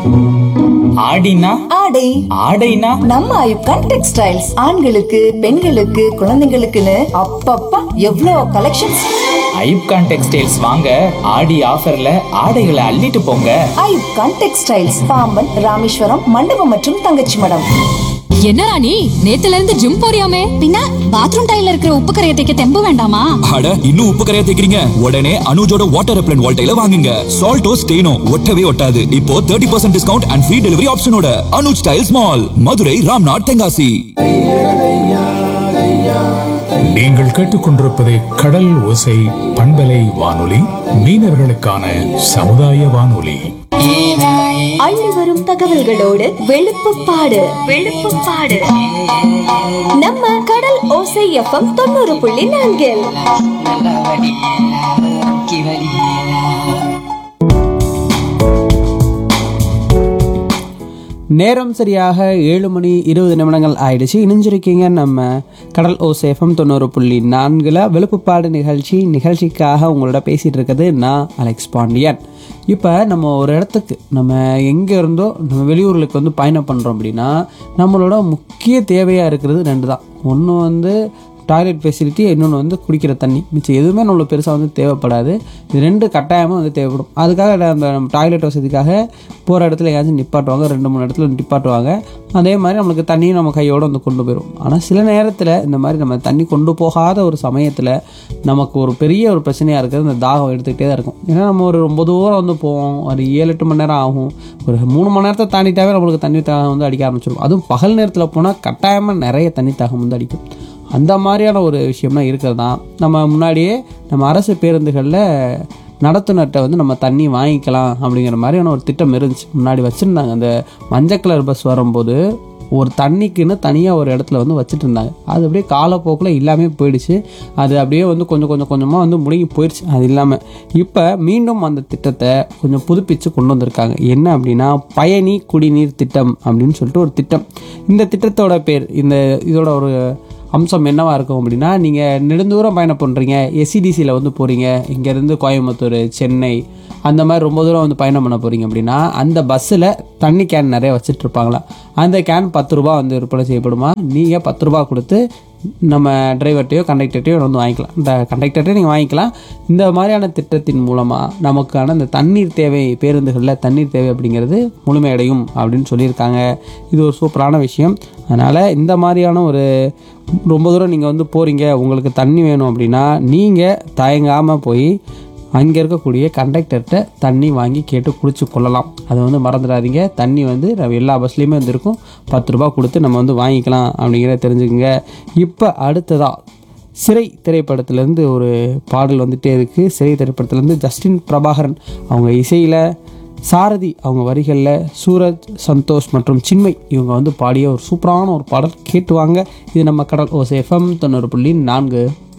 ஆடினா ஆடை ஆடைனா நம்ம ஐப்கான் டெக்ஸ்டைல்ஸ் ஆண்களுக்கு பெண்களுக்கு குழந்தைங்களுக்குன்னு அப்பப்பா எவ்வளோ கலெக்ஷன்ஸ் ஐப்கான் டெக்ஸ்டைல்ஸ் வாங்க ஆடி ஆஃபர்ல ஆடைகளை அள்ளிட்டு போங்க ஐப்கான் டெக்ஸ்டைல்ஸ் பாம்பன் ராமேஸ்வரம் மண்டபம் மற்றும் தங்கச்சி மடம் என்னடா நீ நேத்துல இருந்து ஜிம் போறியாமே பின்ன பாத்ரூம் டைல இருக்கிற உப்பு கரையை தைக்க தெம்பு வேண்டாமா அட இன்னும் உப்பு கரையா தேக்கிறீங்க உடனே அனுஜோட வாட்டர் ரெப்லன் வால்டைல வாங்குங்க சால்ட்டோ ஸ்டெயினோ ஒட்டவே ஒட்டாது இப்போ thirty percent discount and free delivery ஆப்ஷனோட அனுஜ் ஸ்டைல்ஸ் மால் மதுரை ராம்நாத் தென்காசி நீங்கள் கேட்டுக்கொண்டிருப்பது கடல் ஓசை பண்பலை வானொலி மீனவர்களுக்கான சமுதாய வானொலி அள்ளி வரும் தகவல்களோடு வெளுப்புப்பாடு வெளுப்புப்பாடு நம்ம கடல் ஓசை எஃப்எம் தொண்ணூறு புள்ளி நான்கில் நேரம் சரியாக ஏழு மணி இருபது நிமிடங்கள் ஆயிடுச்சு இணைஞ்சிருக்கீங்க நம்ம கடல் ஓசேஃபம் தொண்ணூறு புள்ளி நான்கில் வெளுப்புப்பாடு நிகழ்ச்சி நிகழ்ச்சிக்காக உங்களோட பேசிகிட்டு இருக்கிறது நான் அலெக்ஸ் பாண்டியன் இப்போ நம்ம ஒரு இடத்துக்கு நம்ம எங்கே இருந்தோ நம்ம வெளியூர்களுக்கு வந்து பயணம் பண்ணுறோம் அப்படின்னா நம்மளோட முக்கிய தேவையாக இருக்கிறது ரெண்டு தான் ஒன்று வந்து டாய்லெட் ஃபெசிலிட்டி இன்னொன்று வந்து குடிக்கிற தண்ணி மிச்சம் எதுவுமே நம்மளுக்கு பெருசாக வந்து தேவைப்படாது இது ரெண்டு கட்டாயமாக வந்து தேவைப்படும் அதுக்காக அந்த நம்ம டாய்லெட் வசதிக்காக போகிற இடத்துல எங்கேயாச்சும் நிப்பாட்டுவாங்க ரெண்டு மூணு இடத்துல நிப்பாட்டுவாங்க அதே மாதிரி நம்மளுக்கு தண்ணியும் நம்ம கையோடு வந்து கொண்டு போயிடும் ஆனால் சில நேரத்தில் இந்த மாதிரி நம்ம தண்ணி கொண்டு போகாத ஒரு சமயத்தில் நமக்கு ஒரு பெரிய ஒரு பிரச்சனையாக இருக்கிறது இந்த தாகம் எடுத்துக்கிட்டே தான் இருக்கும் ஏன்னா நம்ம ஒரு ரொம்ப தூரம் வந்து போவோம் ஒரு ஏழு எட்டு மணி நேரம் ஆகும் ஒரு மூணு மணி நேரத்தை தாண்டிட்டாவே நம்மளுக்கு தண்ணி தாகம் வந்து அடிக்க ஆரம்பிச்சிடும் அதுவும் பகல் நேரத்தில் போனால் கட்டாயமாக நிறைய தண்ணி தாகம் வந்து அடிக்கும் அந்த மாதிரியான ஒரு விஷயம்லாம் இருக்கிறது தான் நம்ம முன்னாடியே நம்ம அரசு பேருந்துகளில் நடத்துனர்கிட்ட வந்து நம்ம தண்ணி வாங்கிக்கலாம் அப்படிங்கிற மாதிரியான ஒரு திட்டம் இருந்துச்சு முன்னாடி வச்சுருந்தாங்க அந்த மஞ்சள் கலர் பஸ் வரும்போது ஒரு தண்ணிக்குன்னு தனியாக ஒரு இடத்துல வந்து வச்சுட்டு இருந்தாங்க அது அப்படியே காலப்போக்கில் எல்லாமே போயிடுச்சு அது அப்படியே வந்து கொஞ்சம் கொஞ்சம் கொஞ்சமாக வந்து முடங்கி போயிடுச்சு அது இல்லாமல் இப்போ மீண்டும் அந்த திட்டத்தை கொஞ்சம் புதுப்பிச்சு கொண்டு வந்திருக்காங்க என்ன அப்படின்னா பயணி குடிநீர் திட்டம் அப்படின்னு சொல்லிட்டு ஒரு திட்டம் இந்த திட்டத்தோட பேர் இந்த இதோட ஒரு அம்சம் என்னவா இருக்கும் அப்படின்னா நீங்கள் நெடுந்தூரம் பயணம் பண்ணுறீங்க எஸ்சிடிசியில் வந்து போகிறீங்க இங்கேருந்து கோயம்புத்தூர் சென்னை அந்த மாதிரி ரொம்ப தூரம் வந்து பயணம் பண்ண போகிறீங்க அப்படின்னா அந்த பஸ்ஸில் தண்ணி கேன் நிறைய வச்சுட்டு இருப்பாங்களா அந்த கேன் பத்து ரூபா வந்து விற்பனை செய்யப்படுமா நீங்கள் பத்து ரூபா கொடுத்து நம்ம டிரைவர்கிட்டையோ கண்டக்டர்ட்டையோ வந்து வாங்கிக்கலாம் இந்த கண்டக்டர்கிட்டையும் நீங்கள் வாங்கிக்கலாம் இந்த மாதிரியான திட்டத்தின் மூலமாக நமக்கான இந்த தண்ணீர் தேவை பேருந்துகளில் தண்ணீர் தேவை அப்படிங்கிறது முழுமையடையும் அப்படின்னு சொல்லியிருக்காங்க இது ஒரு சூப்பரான விஷயம் அதனால் இந்த மாதிரியான ஒரு ரொம்ப தூரம் நீங்கள் வந்து போகிறீங்க உங்களுக்கு தண்ணி வேணும் அப்படின்னா நீங்கள் தயங்காமல் போய் அங்கே இருக்கக்கூடிய கண்டக்டர்கிட்ட தண்ணி வாங்கி கேட்டு குடிச்சு கொள்ளலாம் அதை வந்து மறந்துடாதீங்க தண்ணி வந்து நம்ம எல்லா பஸ்லேயுமே வந்து இருக்கும் பத்து ரூபா கொடுத்து நம்ம வந்து வாங்கிக்கலாம் அப்படிங்கிறத தெரிஞ்சுக்கங்க இப்போ அடுத்ததாக சிறை திரைப்படத்துலேருந்து ஒரு பாடல் வந்துட்டே இருக்குது சிறை திரைப்படத்துலேருந்து ஜஸ்டின் பிரபாகரன் அவங்க இசையில் சாரதி அவங்க வரிகளில் சூரஜ் சந்தோஷ் மற்றும் சின்மை இவங்க வந்து பாடிய ஒரு சூப்பரான ஒரு பாடல் கேட்டு வாங்க இது நம்ம கடல் ஓசை எஃப்எம் தொண்ணூறு புள்ளி நான்கு